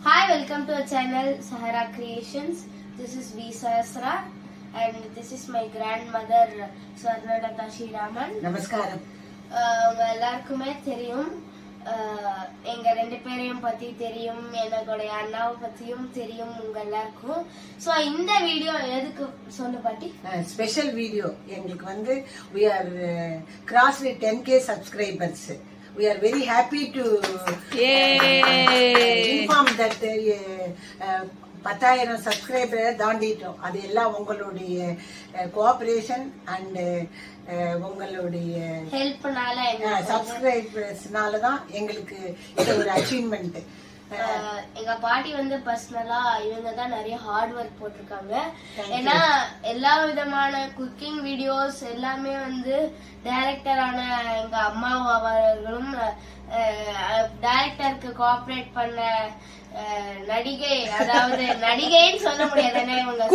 Hi, welcome to our channel Sahara Creations. This is V Sahasra and this is my grandmother Swarnalata Shiraman. நமஸ்காரம் Uh, உங்க எல்லாருக்குமே தெரியும் uh, எங்க ரெண்டு பேரையும் பத்தி தெரியும் என்னோடைய அண்ணாவை பத்தியும் தெரியும் உங்க எல்லாருக்கும் சோ இந்த வீடியோ எதுக்கு சொன்ன பாட்டி ஸ்பெஷல் வீடியோ எங்களுக்கு வந்து we are uh, crossed 10k subscribers we are very happy to inform that uh, uh, பத்தாயிரம் சப்ஸ்கிரைபரை தாண்டிட்டோம் அது எல்லாம் உங்களுடைய கோஆபரேஷன் அண்ட் உங்களுடைய ஹெல்ப்னால எங்க சப்ஸ்கிரைபர்ஸ்னால தான் எங்களுக்கு இது ஒரு அச்சீவ்மெண்ட் ஆஹ் எங்க பாட்டி வந்து பர்சனலா இவங்க தான் நிறைய ஹார்ட் ஒர்க் போட்டிருக்காங்க ஏன்னா எல்லா விதமான குக்கிங் வீடியோஸ் எல்லாமே வந்து டைரக்டரான எங்க அம்மா அவர்களும் டைரக்டருக்கு கோஆபரேட் பண்ண ஆஹ் நடிகை அதாவது நடிகைன்னு சொல்ல முடியாது ஏன்னா இவங்க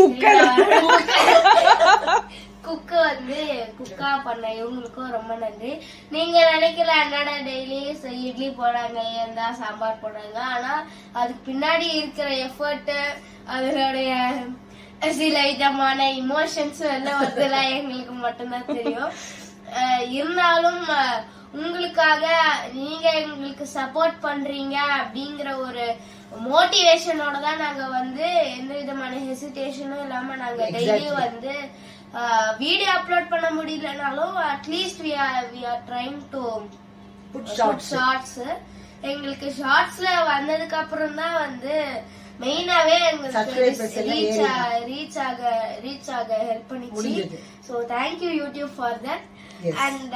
குக்கு வந்து குக்கா பண்ண இவங்களுக்கும் ரொம்ப நன்றி நீங்க நினைக்கல அண்ணாட டெய்லி இட்லி போடுறாங்க இருந்தா சாம்பார் போடுறாங்க ஆனா அதுக்கு பின்னாடி இருக்கிற எஃபர்ட் அதனுடைய சில விதமான இமோஷன்ஸும் எல்லாம் வருதுலாம் எங்களுக்கு மட்டும்தான் தெரியும் அஹ் இருந்தாலும் அஹ், உங்களுக்காக நீங்க எங்களுக்கு சப்போர்ட் பண்றீங்க அப்படிங்கிற ஒரு மோட்டிவேஷனோட தான் நாங்க வந்து எந்த விதமான ஹெசிடேஷனும் இல்லாம நாங்க டெய்லி வந்து வீடியோ அப்லோட் பண்ண முடியலனாலும் at least we are we are trying to put shorts shorts எங்களுக்கு ஷார்ட்ஸ்ல வந்ததுக்கு அப்புறம் தான் வந்து மெயினாவே Subscribers எங்களுக்கு எல்லாம் ரீச் ஏறிடும். ரீச் ஆக ரீச் ஆக ஹெல்ப் பண்ணிச்சு முடிஞ்சது. So thank you YouTube for that Yes. And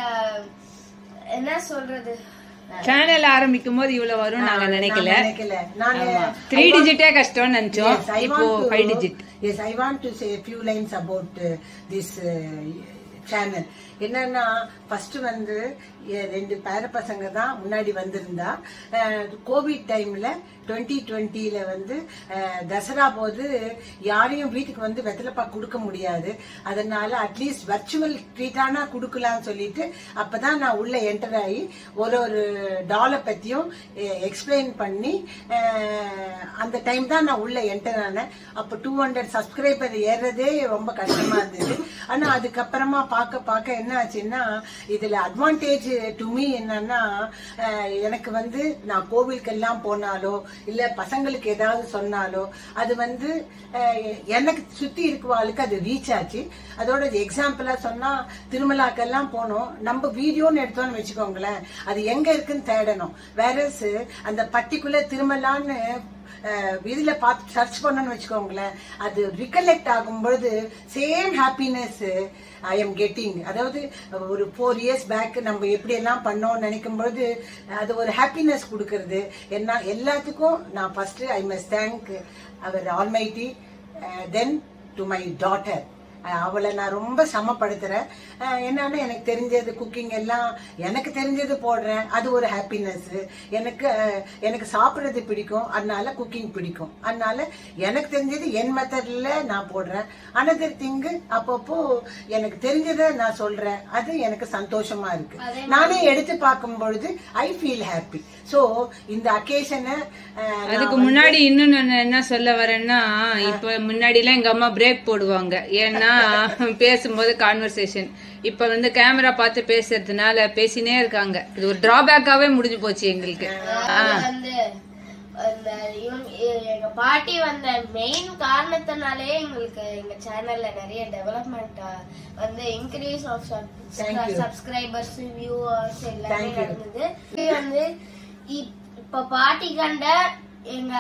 என்ன சொல்றது சேனல் ஆரம்பிக்கும் போது இவ்வளவு வரும் நாங்க நினைக்கல நான் நினைக்கல நானு த்ரீ டிஜிட்டே கஷ்டம்னு நினைச்சோம் Yes, I இப்போ want to- five digit Yes, I want to say a few lines about uh, this uh, channel. என்னன்னா ஃபர்ஸ்ட் வந்து எ- ரெண்டு பேர பசங்க தான் முன்னாடி வந்திருந்தா கோவிட் டைம்ல டுவெண்ட்டி டுவெண்ட்டில வந்து அஹ், தசரா போது யாரையும் வீட்டுக்கு வந்து வெத்தலைப்பா கொடுக்க முடியாது அதனால அட்லீஸ்ட் வர்ச்சுவல் ட்ரீட்டானா கொடுக்கலாம்னு சொல்லிட்டு அப்பதான் நான் உள்ள என்டர் ஆகி ஒரு ஒரு டாலை பத்தியும் எக்ஸ்பிளைன் பண்ணி அஹ், அந்த டைம் தான் நான் உள்ள என்டர் ஆனேன் அப்போ டூ ஹண்ட்ரட் சப்ஸ்கிரைபர் ஏறுறதே ரொம்ப கஷ்டமா இருந்தது ஆனா அதுக்கப்புறமா பார்க்க பார்க்க என்ன ஆச்சுன்னா இதுல அட்வான்டேஜ் டு மீ என்னன்னா அஹ், எனக்கு வந்து நான் கோவிலுக்கெல்லாம் போனாலோ இல்ல பசங்களுக்கு ஏதாவது சொன்னாலோ அது வந்து அஹ், எனக்கு சுத்தி இருக்குவாளுக்கு அது ரீச் ஆச்சு அதோட எக்ஸாம்பிளா சொன்னா திருமலாக்கெல்லாம் போனோம் நம்ம வீடியோன்னு எடுத்தோம்னு வச்சுக்கோங்களேன் அது எங்க இருக்குன்னு தேடணும் வேற அந்த பர்டிகுலர் திருமலான்னு அஹ், இதுல பார்த்து சர்ச் பண்ணணும்னு வச்சுக்கோங்களேன் அது ரிகலெக்ட் ஆகும் பொழுது same happiness I am getting அதாவது ஒரு ஃபோர் இயர்ஸ் பேக் நம்ம எப்படி எல்லாம் பண்ணோம்னு நினைக்கும் பொழுது அது ஒரு ஹாப்பினஸ் கொடுக்கறது என்ன எல்லாத்துக்கும் நான் first I must thank our almighty then to my daughter அவளை நான் ரொம்ப சமப்படுத்துறேன் அஹ் என்னன்னா எனக்கு தெரிஞ்சது குக்கிங் எல்லாம் எனக்கு தெரிஞ்சது போடுறேன் அது ஒரு ஹாப்பினஸ் எனக்கு அஹ், எனக்கு சாப்பிடுறது பிடிக்கும் அதனால குக்கிங் பிடிக்கும் அதனால எனக்கு தெரிஞ்சது என் மெத்தட்ல நான் போடுறேன் அனதர் திங்கு அப்பப்போ எனக்கு தெரிஞ்சதை நான் சொல்றேன் அது எனக்கு சந்தோஷமா இருக்கு நானே எடுத்து பார்க்கும் பொழுது ஐ ஃபீல் ஹாப்பி சோ இந்த அக்கேஷனை அதுக்கு முன்னாடி இன்னும் நான் என்ன சொல்ல வரேன்னா இப்ப முன்னாடி எல்லாம் எங்க அம்மா பிரேக் போடுவாங்க ஏன்னா பேசும்போது கான்வர்சேஷன் இப்ப வந்து கேமரா பார்த்து பேசுறதுனால பேசினே இருக்காங்க இது ஒரு டிராபேக்காவே முடிஞ்சு போச்சு எங்களுக்கு அதாவது வந்து அந்த இவங்க எ- எங்க பாட்டி வந்த மெயின் காரணத்தினாலே எங்களுக்கு எங்க சேனல்ல நிறைய டெவலப்மெண்ட் வந்து increase of Thank you. Subscribers viewers எல்லாமே Thank you. நடந்தது இது வந்து இப்- இப்ப பாட்டி கண்ட எங்க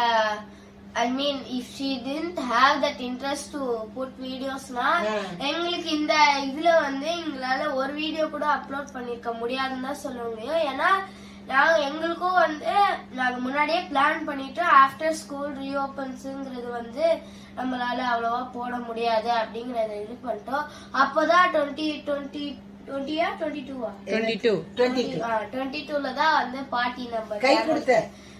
I mean if she didn't have that interest to put வீடியோஸ்னா Yeah. எங்களுக்கு இந்த இதுல வந்து எங்களால ஒரு வீடியோ கூட அப்லோட் பண்ணிருக்க முடியாதுன்னு தான் சொல்ல முடியும் ஏன்னா நாங்க எங்களுக்கும் வந்து நாங்க முன்னாடியே பிளான் பண்ணிட்டு ஆஃப்டர் ஸ்கூல் ரீஓபன்ஸுங்கிறது வந்து நம்மளால அவ்வளவா போட முடியாது அப்படிங்கறத இது பண்ணிட்டோம் அப்பதான் டுவெண்ட்டி டுவெண்ட்டி டுவெண்ட்டியா டுவெண்ட்டி டூவா டுவெண்ட்டி டூ டுவெண்ட்டி டுவெண்ட்டி டூல தான் வந்து பாட்டி நம்ம கை கொடுத்த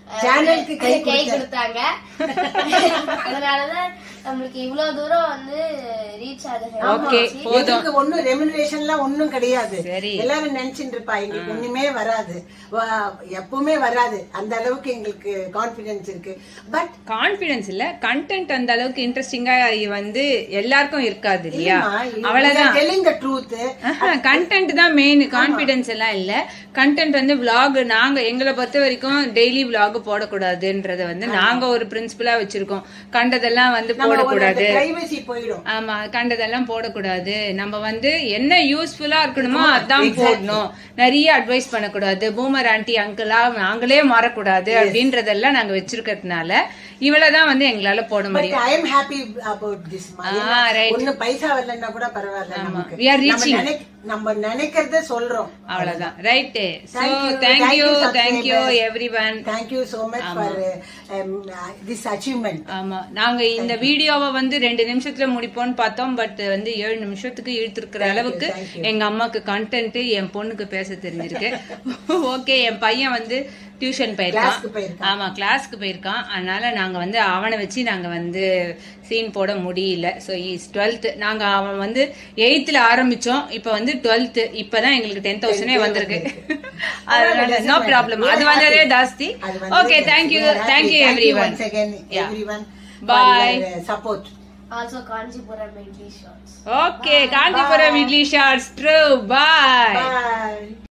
சேனலுக்கு கை கை கொடுத்த- கொடுத்தாங்க அதனாலதான் நம்மளுக்கு இவ்வளவு தூரம் வந்து ரீச் ஆகுது ஓகே போதும் எதுக்கு ஒண்ணும் ரெமுனரேஷன்லாம் ஒண்ணும் கிடையாது சரி. எல்லாரும் நினைச்சிட்டு இருப்பா எங்களுக்கு ஒண்ணுமே வராது வா- எப்பவுமே வராது அந்த அளவுக்கு எங்களுக்கு கான்பிடன்ஸ் இருக்கு பட் கான்பிடன்ஸ் இல்ல கண்டென்ட் அந்த அளவுக்கு இன்ட்ரெஸ்டிங்கா வந்து எல்லாருக்கும் இருக்காது இல்லையா அவ்வளவுதான் டெல்லிங் த ட்ரூத் கண்டென்ட் தான் மெயின் கான்பிடன்ஸ் எல்லாம் இல்ல கண்டென்ட் வந்து vlog நாங்க எங்களை பொறுத்த வரைக்கும் டெய்லி vlog போடக்கூடாதுன்றத வந்து நாங்க ஒரு பிரின்சிபலா வச்சிருக்கோம் கண்டதெல்லாம் வந்து போடக்கூடாது பிரைவசி போயிடும் ஆமா கண்டதெல்லாம் போடக்கூடாது நம்ம வந்து என்ன யூஸ்ஃபுல்லா இருக்கணுமோ அதான் போடணும் நிறைய அட்வைஸ் பண்ணக்கூடாது பூமர் ஆன்டி அங்கிளா நாங்களே மாறக்கூடாது அப்படின்றதெல்லாம் நாங்க வச்சிருக்கிறதுனால இவ்வளவுதான் வந்து எங்களால போட பட் முடியும் I am happy about this ah, right. ஒண்ணு பைசா வரலன்னா கூட பரவாயில்ல நமக்கு We are நம்ம reaching. நினைக்க- நம்ம நினைக்கிறத சொல்றோம் அவ்வளவுதான் right so Thank you. Thank you Thank you, thank you subscribers. Every one Thank you so much for uh, um, uh, this achievement. ஆமா நாங்க இந்த வீடியோவை வந்து ரெண்டு நிமிஷத்துல முடிப்போம்னு பார்த்தோம் பட் வந்து ஏழு நிமிஷத்துக்கு இழுத்துருக்கிற அளவுக்கு thank you. எங்க அம்மாக்கு கண்டென்ட் என் பொண்ணுக்கு பேச தெரிஞ்சிருக்கு ஓகே என் பையன் வந்து டியூஷன் போயிருக்கான் Class க்கு போயிருக்கான். ஆமா கிளாஸ்க்கு போயிருக்கான் அதனால நாங்க வந்து அவனை வச்சு நாங்க வந்து சீன் போட முடியல ஸோ இஸ் டுவெல்த் நாங்க அவன் வந்து எயித்துல ஆரம்பிச்சோம் இப்ப வந்து டுவெல்த் இப்பதான் எங்களுக்கு டென் தௌசண்டே வந்திருக்கு அதனால நோ ப்ராப்ளம் அது வந்ததே ஜாஸ்தி அது வந்து okay thank you we are happy. Thank you Thank every you one once again, Yeah. everyone, Bye. for your uh, support. Also Kanchipuram idli shorts okay Kanchipuram idli shorts true bye Bye.